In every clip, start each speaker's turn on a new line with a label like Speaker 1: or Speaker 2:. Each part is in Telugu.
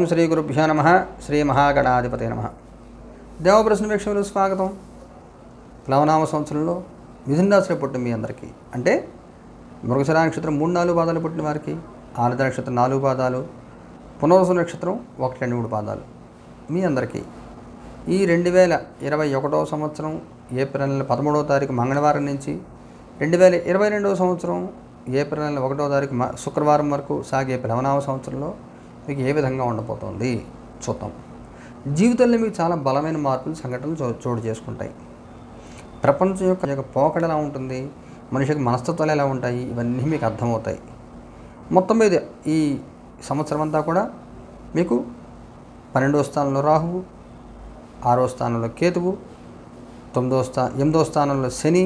Speaker 1: శ్రీ గురుభ్యో నమ శ్రీ మహాగణాధిపతి నమ దేవప్రశ్న వీక్షకులు స్వాగతం ప్లవనామ సంవత్సరంలో మిథున రాశిలో పుట్టిన మీ అందరికీ అంటే మృగశిర నక్షత్రం మూడు నాలుగు పాదాలు పుట్టిన వారికి ఆరుద్ర నక్షత్రం నాలుగు పాదాలు పునర్వసు నక్షత్రం ఒకటి రెండు మూడు పాదాలు మీ అందరికీ ఈ రెండు వేల ఇరవై ఒకటవ సంవత్సరం ఏప్రిల్ నెల పదమూడవ తారీఖు మంగళవారం నుంచి రెండు వేల ఇరవై రెండవ సంవత్సరం ఏప్రిల్ నెల ఒకటవ తారీఖు మ- శుక్రవారం వరకు సాగే ప్లవనామ సంవత్సరంలో మీకు ఏ విధంగా ఉండబోతోంది చూద్దాం జీవితంలో మీకు చాలా బలమైన మార్పులు సంఘటనలు చో చోటు చేసుకుంటాయి ప్రపంచం యొక్క యొక్క పోకడ ఎలా ఉంటుంది మనిషికి మనస్తత్వాలు ఎలా ఉంటాయి ఇవన్నీ మీకు అర్థమవుతాయి మొత్తం మీద ఈ సంవత్సరం అంతా కూడా మీకు పన్నెండవ స్థానంలో రాహువు ఆరో స్థానంలో కేతువు తొమ్మిదో స్థా ఎనిమిదో స్థానంలో శని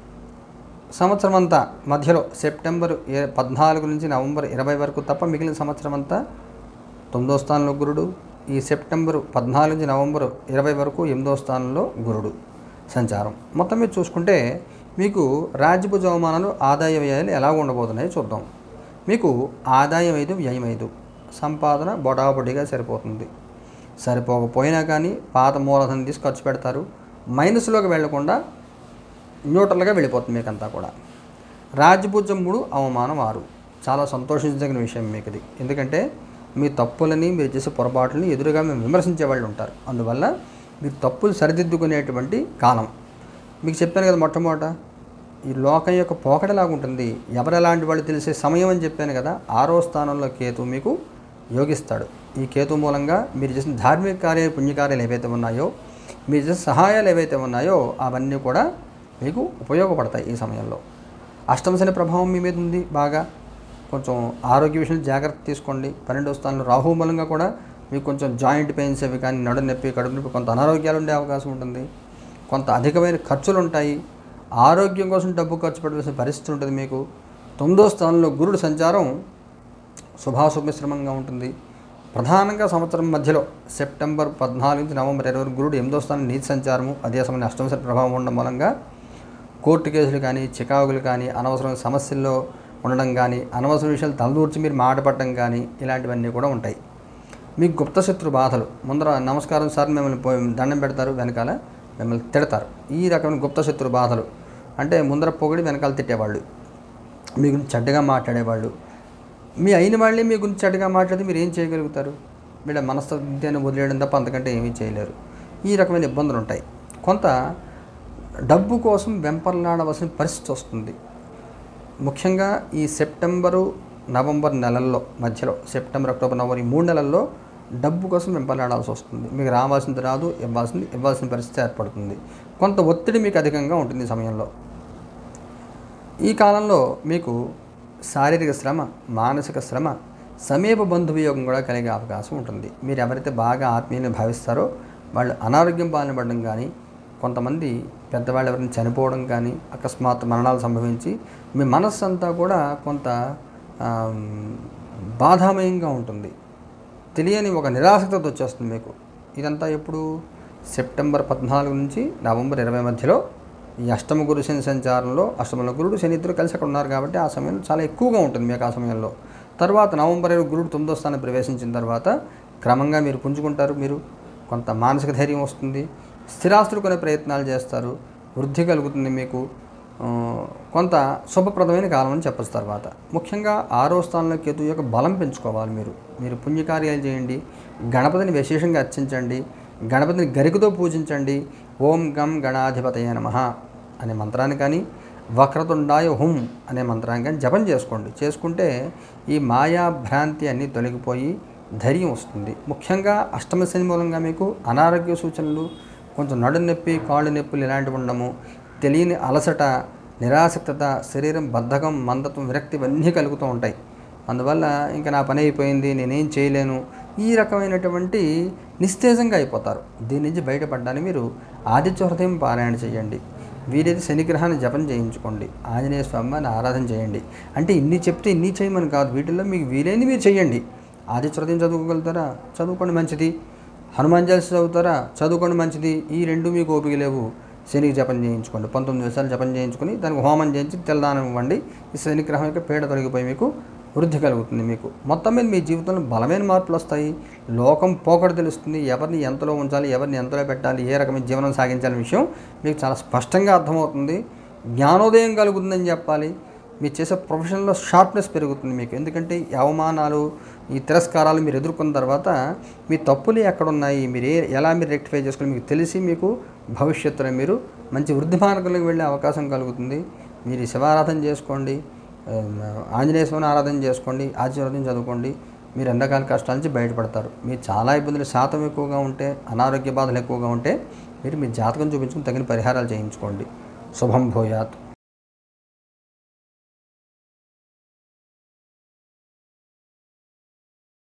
Speaker 1: సంవత్సరం అంతా మధ్యలో సెప్టెంబర్ ఏ పద్నాలుగు నుంచి నవంబర్ ఇరవై వరకు తప్ప మిగిలిన సంవత్సరం అంతా తొమ్మిదో స్థానంలో గురుడు ఈ సెప్టెంబర్ పద్నాలుగు నుంచి నవంబర్ ఇరవై వరకు ఎనిమిదో స్థానంలో గురుడు సంచారం మొత్తం మీద చూసుకుంటే మీకు రాజ్యభుజ అవమానాలు ఆదాయ వ్యయాలు ఎలా ఉండబోతున్నాయో చూద్దాం మీకు ఆదాయం ఐదు వ్యయం ఐదు సంపాదన బొటాబొటిగా సరిపోతుంది సరిపోకపోయినా కానీ పాత మూలధనం తీసి ఖర్చు పెడతారు మైనస్లోకి వెళ్లకుండా న్యూట్రల్గా వెళ్ళిపోతుంది మీకు అంతా కూడా రాజ్యభుజం మూడు అవమానం ఆరు చాలా సంతోషించదగిన విషయం మీకు ఇది ఎందుకంటే మీ తప్పులని మీరు చేసే పొరపాట్లని ఎదురుగా మేము విమర్శించే వాళ్ళు ఉంటారు అందువల్ల మీరు తప్పులు సరిదిద్దుకునేటువంటి కాలం మీకు చెప్పాను కదా మొట్టమొదట ఈ లోకం యొక్క పోకడలాగా ఉంటుంది ఎవరు ఎలాంటి వాళ్ళు తెలిసే సమయం అని చెప్పాను కదా ఆరో స్థానంలో కేతు మీకు యోగిస్తాడు ఈ కేతు మూలంగా మీరు చేసిన ధార్మిక కార్య పుణ్యకార్యాలు ఏవైతే ఉన్నాయో మీరు చేసిన సహాయాలు ఏవైతే ఉన్నాయో అవన్నీ కూడా మీకు ఉపయోగపడతాయి ఈ సమయంలో అష్టమ శని ప్రభావం మీ మీద ఉంది బాగా కొంచెం ఆరోగ్య విషయంలో జాగ్రత్త తీసుకోండి పన్నెండో స్థానంలో రాహు మూలంగా కూడా మీకు కొంచెం జాయింట్ పెయిన్స్ అవి కానీ నడు నొప్పి కడుపు నొప్పి కొంత అనారోగ్యాలు ఉండే అవకాశం ఉంటుంది కొంత అధికమైన ఖర్చులు ఉంటాయి ఆరోగ్యం కోసం డబ్బు ఖర్చు పెట్టవలసిన పరిస్థితి ఉంటుంది మీకు తొమ్మిదో స్థానంలో గురుడు సంచారం శుభాశుభ మిశ్రమంగా ఉంటుంది ప్రధానంగా సంవత్సరం మధ్యలో సెప్టెంబర్ పద్నాలుగు నుంచి నవంబర్ ఇరవై వరకు గురుడు ఎనిమిదో స్థానం నీతి సంచారము అదే సమయంలో అష్టమశని ప్రభావం ఉండడం మూలంగా కోర్టు కేసులు కానీ చికాకులు కానీ అనవసరమైన సమస్యల్లో ఉండడం కానీ అనవసర విషయాలు తలదూర్చి మీరు మాటపడడం కానీ ఇలాంటివన్నీ కూడా ఉంటాయి మీకు గుప్తశత్రు బాధలు ముందర నమస్కారం సార్ మిమ్మల్ని పోయి దండం పెడతారు వెనకాల మిమ్మల్ని తిడతారు ఈ రకమైన గుప్తశత్రు బాధలు అంటే ముందర పొగిడి వెనకాల తిట్టేవాళ్ళు మీ గురించి చెడ్డగా మాట్లాడేవాళ్ళు మీ అయిన వాళ్ళే మీ గురించి చెడ్డగా మాట్లాడితే మీరు ఏం చేయగలుగుతారు వీళ్ళ మనస్తత్వాన్ని వదిలేయడం తప్ప అంతకంటే ఏమీ చేయలేరు ఈ రకమైన ఇబ్బందులు ఉంటాయి కొంత డబ్బు కోసం వెంపర్లాడవలసిన పరిస్థితి వస్తుంది ముఖ్యంగా ఈ సెప్టెంబరు నవంబర్ నెలల్లో మధ్యలో సెప్టెంబర్ అక్టోబర్ నవంబర్ ఈ మూడు నెలల్లో డబ్బు కోసం వెంపర్లాడాల్సి వస్తుంది మీకు రావాల్సింది రాదు ఇవ్వాల్సింది ఇవ్వాల్సిన పరిస్థితి ఏర్పడుతుంది కొంత ఒత్తిడి మీకు అధికంగా ఉంటుంది ఈ సమయంలో ఈ కాలంలో మీకు శారీరక శ్రమ మానసిక శ్రమ సమీప బంధువియోగం కూడా కలిగే అవకాశం ఉంటుంది మీరు ఎవరైతే బాగా ఆత్మీయంగా భావిస్తారో వాళ్ళు అనారోగ్యం బారిన పడడం కానీ కొంతమంది పెద్దవాళ్ళు ఎవరైనా చనిపోవడం కానీ అకస్మాత్ మరణాలు సంభవించి మీ మనస్సు అంతా కూడా కొంత ఆమ్, బాధామయంగా ఉంటుంది తెలియని ఒక నిరాసక్తత వచ్చేస్తుంది మీకు ఇదంతా ఎప్పుడు సెప్టెంబర్ పద్నాలుగు నుంచి నవంబర్ ఇరవై మధ్యలో ఈ అష్టమ గురు శని సంచారంలో అష్టమంలో గురుడు శని ఇద్దరు కలిసి అక్కడ ఉన్నారు కాబట్టి ఆ సమయంలో చాలా ఎక్కువగా ఉంటుంది మీకు ఆ సమయంలో తర్వాత నవంబర్ ఇరవై గురుడు తొమ్మిదో స్థానం ప్రవేశించిన తర్వాత క్రమంగా మీరు పుంజుకుంటారు మీరు కొంత మానసిక ధైర్యం వస్తుంది స్థిరాస్తులు కొనే ప్రయత్నాలు చేస్తారు వృద్ధి కలుగుతుంది మీకు ఆ, కొంత శుభప్రదమైన కాలం అని చెప్పచ్చు తర్వాత ముఖ్యంగా ఆరో స్థానంలో కేతు యొక్క బలం పెంచుకోవాలి మీరు మీరు పుణ్యకార్యాలు చేయండి గణపతిని విశేషంగా అర్చించండి గణపతిని గరికతో పూజించండి ఓం గం గణాధిపతయ నమ అనే మంత్రాన్ని కానీ వక్రతుండాయ హుం అనే మంత్రాన్ని కానీ జపం చేసుకోండి చేసుకుంటే ఈ మాయా భ్రాంతి అన్నీ తొలగిపోయి ధైర్యం వస్తుంది ముఖ్యంగా అష్టమ శని మూలంగా మీకు అనారోగ్య సూచనలు కొంచెం నడు నొప్పి కాళ్ళు నొప్పులు ఇలాంటివి ఉండము తెలియని అలసట నిరాసక్తత శరీరం బద్ధకం మందత్వం విరక్తి ఇవన్నీ కలుగుతూ ఉంటాయి అందువల్ల ఇంకా నా పని అయిపోయింది నేనేం చేయలేను ఈ రకమైనటువంటి నిస్తేజంగా అయిపోతారు దీని నుంచి బయటపడడానికి మీరు ఆదిత్య హృదయం పారాయణ చేయండి వీరైతే శనిగ్రహాన్ని జపం చేయించుకోండి ఆంజనేయ స్వామిని ఆరాధన చేయండి అంటే ఇన్ని చెప్తే ఇన్ని చేయమని కాదు వీటిల్లో మీకు వీలైంది మీరు చేయండి ఆదిత్య హృదయం చదువుకోగలుగుతారా చదువుకోండి మంచిది హనుమాన్ చాలీస చదువుతారా చదువుకోండి మంచిది ఈ రెండు మీకు ఓపిక లేవు శనికి జపం చేయించుకోండి పంతొమ్మిది నిమిషాలు జపం చేయించుకొని దానికి హోమం చేయించి తెల్లదానం ఇవ్వండి ఈ శనిగ్రహం యొక్క పీడ తొలగిపోయి మీకు వృద్ధి కలుగుతుంది మీకు మొత్తం మీద మీ జీవితంలో బలమైన మార్పులు వస్తాయి లోకం పోకడ తెలుస్తుంది ఎవరిని ఎంతలో ఉంచాలి ఎవరిని ఎంతలో పెట్టాలి ఏ రకమైన జీవనం సాగించాలనే విషయం మీకు చాలా స్పష్టంగా అర్థమవుతుంది జ్ఞానోదయం కలుగుతుందని చెప్పాలి మీరు చేసే ప్రొఫెషన్లో షార్ప్నెస్ పెరుగుతుంది మీకు ఎందుకంటే ఈ అవమానాలు ఈ తిరస్కారాలు మీరు ఎదుర్కొన్న తర్వాత మీ తప్పులు ఎక్కడ ఉన్నాయి మీరు ఏ ఎలా మీరు రెక్టిఫై చేసుకోవాలి మీకు తెలిసి మీకు భవిష్యత్తులో మీరు మంచి వృద్ధి మార్గంలోకి వెళ్ళే అవకాశం కలుగుతుంది మీరు ఈ శివారాధన చేసుకోండి ఆ, ఆంజనేయ స్వామిని ఆరాధన చేసుకోండి ఆశీర్వాదం చదువుకోండి మీరు ఎండాకాల కష్టాల నుంచి బయటపడతారు మీరు చాలా ఇబ్బందులు శాతం ఎక్కువగా ఉంటే అనారోగ్య బాధలు ఎక్కువగా ఉంటే మీరు మీ జాతకం చూపించుకుని తగిన పరిహారాలు చేయించుకోండి శుభం భూయాత్